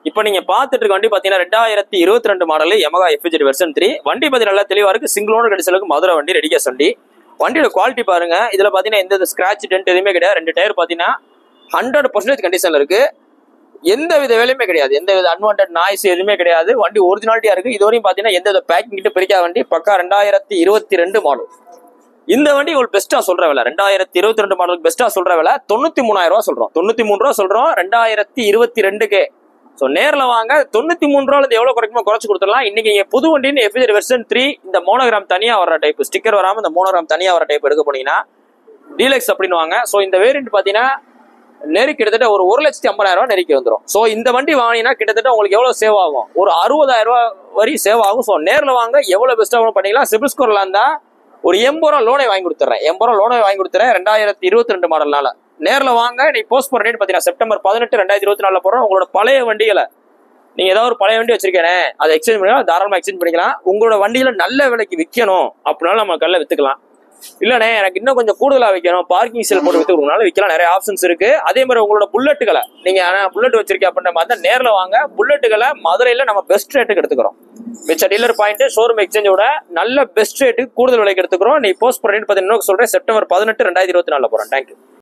இப்போ நீங்க பார்த்துட்டு இருக்க வண்டி பாத்தீங்கன்னா ரெண்டாயிரத்தி இருபத்தி ரெண்டு model Yamaha FZ version three வண்டி பத்தி நல்லா தெளிவா இருக்கு சிங்கிள் ஓனர் கடிச்சலுக்கு மதுரை வண்டி ரெடி கேஸ் வண்டி வண்டியோட குவாலிட்டி பாருங்க இதுல பாத்தீங்கன்னா எந்த ஸ்கிராச் டென்ட் எதுவுமே கிடையாது ரெண்டு டயர் பாத்தீங்கன்னா ஹண்ட்ரட் பர்சன்டேஜ் கண்டிஷன்ல இருக்கு எந்த வித வேலையுமே கிடையாது எந்த வித அன்வான்ட் நாய்ஸ் எதுவுமே கிடையாது வண்டி ஒரிஜினாலிட்டியா இருக்கு இதுவரையும் பாத்தீங்கன்னா எந்த வித பேக்கிங் கிட்ட பிரிக்காத வண்டி பக்கா ரெண்டாயிரத்தி இருபத்தி ரெண்டு மாடல் இந்த வண்டி உங்களுக்கு பெஸ்ட்டா சொல்ற விலை ரெண்டாயிரத்தி இருபத்தி ரெண்டு மாடலுக்கு பெஸ்ட்டா சொல்ற விலை தொண்ணூத்தி மூணாயிரம் ரூபா சொல்றோம் தொண்ணூத்தி மூணு ரூபா சொல்றோம் ரெண்டாயிரத்தி இருபத்தி ரெண்டுக்கு ஸோ நேர்ல வாங்க தொண்ணூத்தி மூணு ரூபால இருந்து எவ்வளவு குறைக்குமோ குறைச்சு கொடுத்துடலாம் இன்னைக்கு இங்க புது வண்டின்னு எஃபிஜர் வெர்ஷன் த்ரீ இந்த மோனோகிராம் தனியா வர டைப் ஸ்டிக்கர் வராம இந்த மோனோகிராம் தனியா வர டைப் எடுக்க போனீங்கன்னா டீலக்ஸ் அப்படின்னு வாங்க ஸோ இந்த வேரியன்ட் பாத்தீங்கன்னா நெருக்கி கிட்டத்தட்ட ஒரு ஒரு லட்சத்தி ஐம்பதாயிரம் ரூபாய் நெருக்கி வந்துடும் ஸோ இந்த வண்டி வாங்கினீங்கன்னா கிட்டத்தட்ட உங்களுக்கு எவ்வளவு சேவ் ஆகும் ஒரு அறுபதாயிரம் ரூபாய் வரி சேவ் ஆகும் ஸோ நேர்ல வாங்க எவ்வளவு பெஸ்ட்டாக பண்ணிக்கலாம் சிபில் ஸ்கோர்ல இருந்தா ஒரு எண்பது ரூபா லோனை வாங்கி கொடுத்துறேன் எண்பது ரூபா லோனை வாங்கி கொடுத்துறேன் ரெண்டாயிரத்தி இருபத்தி ரெண்டு மாடல்னால நேர்ல வாங்க நீ போஸ்ட் போற டேட் பாத்தீங்கன்னா செப்டம்பர் பதினெட்டு ரெண்டாயிரத்தி இருபத்தி நாலுல போறோம் உங்களோட பழைய வண்டிகளை நீங்க ஏதாவது ஒரு பழைய வண்டி வச்சிருக்கேன் அதை எக்ஸ்சேஞ்ச் பண்ணிக்கலாம் தாராளமா எக்ஸ்சேஞ்ச் பண்ணிக்கலாம் உங்களோட வண்டியில நல்ல விலைக்கு விற்கணும் அப்படினாலும் நம்ம கல்ல வித்துக்கலாம் இல்லண்ணே எனக்கு இன்னும் கொஞ்சம் கூடுதலா வைக்கணும் பார்க்கிங் செல் போட்டு வித்துக்கணும்னாலும் விற்கலாம் நிறைய ஆப்ஷன்ஸ் இருக்கு அதே மாதிரி உங்களோட புல்லட்டுகளை நீங்க ஆனா புல்லட் வச்சிருக்கேன் அப்படின்ற மாதிரி தான் நேர்ல வாங்க புல்லட்டுகளை மதுரையில நம்ம பெஸ்ட் ரேட்டுக்கு எடுத்துக்கிறோம் மிச்ச டீலர் பாயிண்ட் ஷோரூம் எக்ஸ்சேஞ்சோட நல்ல பெஸ்ட் ரேட்டுக்கு கூடுதல் விலைக்கு எடுத்துக்கிறோம் நீ போஸ்ட் பண்ணி பார்த்தீங்கன்னா சொல்றேன் செப்டம்பர் பதினெட்டு ரெண்டாயிரத்தி இருபத்தி நாலுல போறேன் தேங்க்யூ